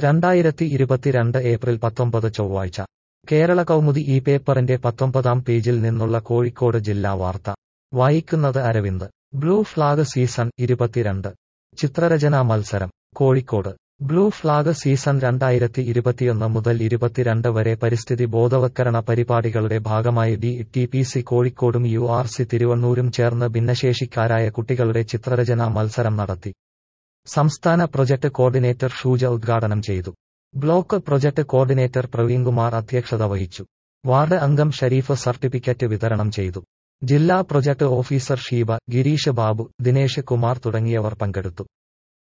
രണ്ടായിരത്തി ഇരുപത്തിരണ്ട് ഏപ്രിൽ പത്തൊമ്പത് ചൊവ്വാഴ്ച കേരള കൗമുദി ഈ പേപ്പറിന്റെ പത്തൊമ്പതാം പേജിൽ നിന്നുള്ള കോഴിക്കോട് ജില്ലാ വാർത്ത വായിക്കുന്നത് അരവിന്ദ് ബ്ലൂ ഫ്ലാഗ് സീസൺ ഇരുപത്തിരണ്ട് ചിത്രരചനാ മത്സരം കോഴിക്കോട് ബ്ലൂ ഫ്ലാഗ് സീസൺ രണ്ടായിരത്തി ഇരുപത്തിയൊന്ന് മുതൽ ഇരുപത്തിരണ്ട് വരെ പരിസ്ഥിതി ബോധവത്കരണ പരിപാടികളുടെ ഭാഗമായി ഡി ടി പി സി കോഴിക്കോടും യു ആർ സി തിരുവണ്ണൂരും ചേർന്ന് ഭിന്നശേഷിക്കാരായ കുട്ടികളുടെ ചിത്രരചനാ മത്സരം നടത്തി സംസ്ഥാന പ്രൊജക്ട് കോർഡിനേറ്റർ ഷൂജ ഉദ്ഘാടനം ചെയ്തു ബ്ലോക്ക് പ്രൊജക്ട് കോർഡിനേറ്റർ പ്രവീൺകുമാർ അധ്യക്ഷത വഹിച്ചു വാർഡ് അംഗം ഷരീഫ് സർട്ടിഫിക്കറ്റ് വിതരണം ചെയ്തു ജില്ലാ പ്രൊജക്ട് ഓഫീസർ ഷീബ ഗിരീഷ് ബാബു ദിനേശ് കുമാർ തുടങ്ങിയവർ പങ്കെടുത്തു